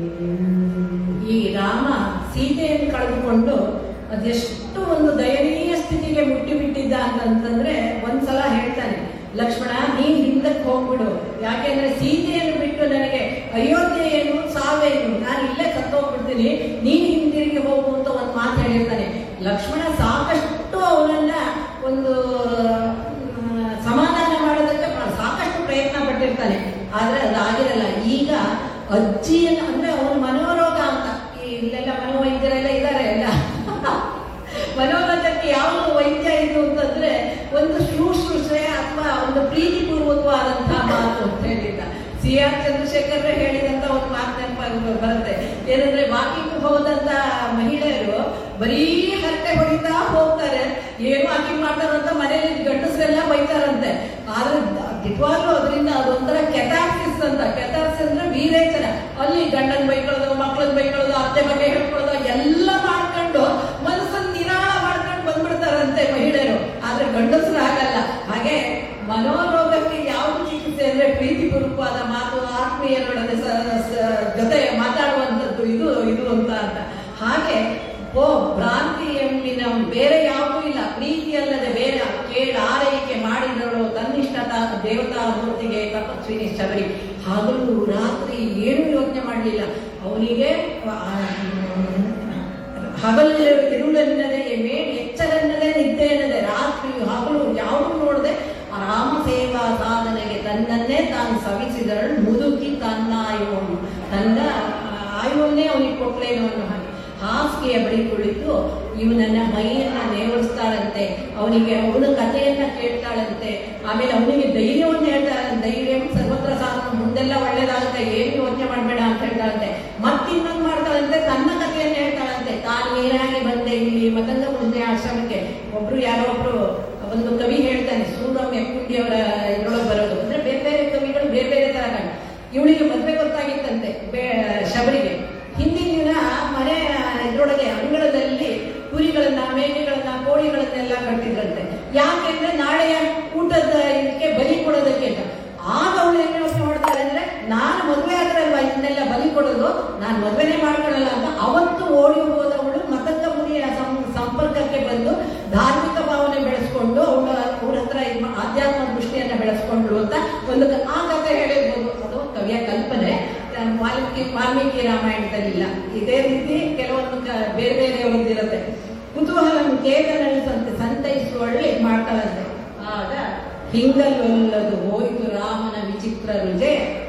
ಈ ರಾಮ ಸೀತೆಯನ್ನು ಕಳೆದುಕೊಂಡು ಅದೆಷ್ಟು ಒಂದು ದಯನೀಯ ಸ್ಥಿತಿಗೆ ಮುಟ್ಟಿಬಿಟ್ಟಿದ್ದ ಅಂತಂತಂದ್ರೆ ಒಂದ್ಸಲ ಹೇಳ್ತಾನೆ ಲಕ್ಷ್ಮಣ ನೀನ್ ಹಿಂದಕ್ಕೆ ಹೋಗ್ಬಿಡು ಯಾಕೆಂದ್ರೆ ಸೀತೆಯನ್ನು ಬಿಟ್ಟು ನನಗೆ ಅಯೋಧ್ಯೆ ಏನು ಸಾವೇನು ನಾನು ಇಲ್ಲೇ ಸತ್ತೋಗ್ಬಿಡ್ತೀನಿ ನೀನ್ ಹಿಂದಿರುಗಿ ಹೋಗು ಅಂತ ಒಂದು ಮಾತು ಹೇಳಿರ್ತಾನೆ ಲಕ್ಷ್ಮಣ ಸಾಕಷ್ಟು ಅವನನ್ನ ಒಂದು ಮ್, ಸಮಾಧಾನ ಮಾಡೋದಕ್ಕೆ ಪ್ರ- ಸಾಕಷ್ಟು ಪ್ರಯತ್ನ ಪಟ್ಟಿರ್ತಾನೆ ಆದ್ರೆ ಅದಾಗಿರಲ್ಲ ಈಗ ಅಜ್ಜಿಯನ್ನ ಅಂದ್ರೆ ಅವನು ಮನೋರೋಗ ಅಂತ ಈ ಇಲ್ಲೆಲ್ಲ ಮನೋವೈದ್ಯರೆಲ್ಲ ಇದ್ದಾರೆ ಎಲ್ಲ ಮನೋರೋಗಕ್ಕೆ ಯಾವುದು ವೈದ್ಯ ಇದು ಅಂತಂದ್ರೆ ಒಂದು ಶುಶ್ರೂಷೆ ಅಥವಾ ಒಂದು ಪ್ರೀತಿಪೂರ್ವಕವಾದಂತಹ ಮಾತು ಅಂತ ಹೇಳಿದ್ದ ಸಿ ಆರ್ ಚಂದ್ರಶೇಖರ್ ಹೇಳಿದಂತ ಒಂದು ಮಾತು ನೆನಪಾಗ ಬರುತ್ತೆ ಏನಂದ್ರೆ ವಾಕಿಂಗ್ ಹೋದಂತ ಮಹಿಳೆಯರು ಬರೀ ಹರಟೆ ಹೊಡಿತಾ ಹೋಗ್ತಾರೆ ಏನು ವಾಕಿಂಗ್ ಮಾಡ್ತಾರಂತ ಮನೇಲಿ ಗಂಡಸರೆಲ್ಲ ಬೈತಾರಂತೆ ಆದ್ರೆ ನಿಜವಾಗ್ಲೂ ಅದರಿಂದ ಅದೊಂಥರ ಕೆಥಾರ್ಸಿಸ್ ಅಂತ ಕೆಥಾರ್ಸಿಸ್ ಅಂದ್ರೆ ವೀರೇಚನ ಅಲ್ಲಿ ಗಂಡನ್ ಬೈಕೊಳ್ಳೋದು ಮಕ್ಕಳನ್ನ ಬೈಕೊಳ್ಳೋದು ಅತ್ತೆ ಬಗ್ಗೆ ಹೇಳ್ಕೊಳ್ಳೋದು ಎಲ್ಲ ಮಾಡ್ಕೊಂಡು ಮನಸ್ಸನ್ನ ನಿರಾಳ ಮಾಡ್ಕೊಂಡು ಬಂದ್ಬಿಡ್ತಾರಂತೆ ಮಹಿಳೆಯರು ಆದ್ರೆ ಗಂಡಸರು ಆಗಲ್ಲ ಹಾಗೆ ಮನೋರೋಗಕ್ಕೆ ಯಾವುದು ಚಿಕಿತ್ಸೆ ಅಂದ್ರೆ ಪ್ರೀತಿಪೂರ್ವಕವಾದ ಮಾತು ಆತ್ಮೀಯರೊಡನೆ ಸ- ಸ- ಜೊತೆ ಮಾತಾಡುವಂಥದ್ದು ಇದು ಇದು ಅಂತ ಅಂತ ಹಾಗೆ ಓ ಭ್ರಾಂತಿ ಎಂಬಿನ ಬೇರೆ ಯಾವುದೂ ಇಲ್ಲ ಪ್ರೀತಿ ಅಲ್ಲದೆ ಬೇರೆ ಕೇಳ ಆರೈಕೆ ಮಾಡಿದಳು ತನ್ನಿಷ್ಠತ ದೇವತಾ ಮೂರ್ತಿಗೆ ತಪಸ್ವಿನಿ ಶಬರಿ ಹಗಲು ರಾತ್ರಿ ಏನು ಯೋಚನೆ ಮಾಡಲಿಲ್ಲ ಅವನಿಗೆ ಹಗಲು ಇರುಳೆನ್ನದೆ ಮೇ ಎಚ್ಚರೆನ್ನದೆ ನಿದ್ದೆ ಎನ್ನದೆ ರಾತ್ರಿ ಹಗಲು ಯಾವುದು ನೋಡದೆ ರಾಮ ಸೇವಾ ಸಾಧನೆಗೆ ತನ್ನನ್ನೇ ತಾನು ಸವಿಸಿದಳು ಮುದುಕಿ ತನ್ನ ಆಯುವನ್ನು ತನ್ನ ಆಯುವನ್ನೇ ಅವನಿಗೆ ಕೊಟ್ಲೇನೋ ಅನ್ನೋ ಹಾಗೆ ಹಾಸಿಗೆಯ ಬಳಿ ಕುಳಿತು ಇವನನ್ನ ಮೈಯನ್ನ ನೇವರಿಸ್ತಾಳಂತೆ ಅವನಿಗೆ ಅವನ ಕಥೆಯನ್ನ ಕೇಳ್ತಾಳಂತೆ ಆಮೇಲೆ ಅವನಿಗೆ ಧೈರ್ಯವನ್ನು ಹೇಳ್ತಾಳಂತೆ ಧೈರ್ಯ ಸರ್ವತ್ರ ಸಾಧನ ಮುಂದೆಲ್ಲ ಒಳ್ಳೇದಾಗುತ್ತೆ ಏನು ಯೋಚನೆ ಮಾಡಬೇಡ ಅಂತ ಹೇಳ್ತಾಳಂತೆ ಮತ್ತಿನ್ನೊಂದು ಮಾಡ್ತಾಳಂತೆ ತನ್ನ ಕಥೆಯನ್ನ ಹೇಳ್ತಾಳಂತೆ ತಾನು ಏನಾಗಿ ಬಂದೆ ಇಲ್ಲಿ ಮಕಂದ ಮುಂದೆ ಆಶ್ರಮಕ್ಕೆ ಒಬ್ರು ಯಾರೋ ಒಬ್ರು ಒಂದು ಕವಿ ಹೇಳ್ತಾನೆ ಸೂರಮ್ ಎಕ್ಕುಂಡಿ ಅವರ ಇದ್ರೊಳಗೆ ಬರೋದು ಅಂದ್ರೆ ಬೇರೆ ಬೇರೆ ಕವಿಗಳು ಬೇರೆ ಬೇರೆ ತರ ಕಂಡ ಇವಳಿಗೆ ಮದ್ವೆ ಗೊತ್ತಾಗಿತ್ತಂತೆ ಬೇ- ಶಬರಿಗೆ ಹಿಂದಿನ ದಿನ ಮನೆ ಇದ್ರೊಳಗೆ ಅಂಗಳದಲ್ಲಿ ಕುರಿಗಳನ್ನ ಮೇಕೆಗಳನ್ನ ಕೋಳಿಗಳನ್ನೆಲ್ಲ ಕಟ್ಟಿದ್ರಂತೆ ಯಾಕೆಂದ್ರೆ ನಾಳೆಯ ಊಟದ ಇದಕ್ಕೆ ಬಲಿ ಕೊಡೋದಕ್ಕೆ ಅಂತ ಆಗ ಅವಳು ಏನ್ ಯೋಚನೆ ಮಾಡ್ತಾರೆ ಅಂದ್ರೆ ನಾನು ಮದುವೆ ಆದ್ರಲ್ವಾ ಇದನ್ನೆಲ್ಲ ಬಲಿ ಕೊಡೋದು ನಾನು ಮದುವೆನೇ ಮಾಡ್ಕೊಳ್ಳಲ್ಲ ಅಂತ ಅವತ್ತು ಓಡಿ ಹೋದವಳು ಮತಂಗ ಮುನಿಯ ಸಂ- ಸಂಪರ್ಕಕ್ಕೆ ಬಂದು ಧಾರ್ಮಿಕ ಭಾವನೆ ಬೆಳೆಸ್ಕೊಂಡು ಅವಳ ಅವ್ರ ಹತ್ರ ಇದ್ ಮಾ- ಆಧ್ಯಾತ್ಮ ದೃಷ್ಟಿಯನ್ನ ಬೆಳೆಸ್ಕೊಂಡ್ರು ಅಂತ ಒಂದು ಕ- ಆ ಕಥೆ ಹೇಳಿರ್ಬೋದು ಅದು ಕವಿಯ ಕಲ್ಪನೆ ಆ, ವಾಲ್ಮೀಕಿ ವಾಲ್ಮೀಕಿ ರಾಮಾಯಣದಲ್ಲಿಲ್ಲ ಇದೇ ರೀತಿ ಕೆಲವೊಂದು ಕ- ಬೇರೆ ಬೇರೆ ಒಂದಿರುತ್ತೆ ಕುತೂಹಲ ಕೇತನಳಿಸಂತೆ ಸಂತೈಸುವಳ್ಳಿ ಮಾಡ್ತಾಳಂತೆ ಆಗ ಹಿಂಗಲ್ಲೊಲ್ಲದು ಹೋಯಿತು ರಾಮನ ವಿಚಿತ್ರ ರುಜೆ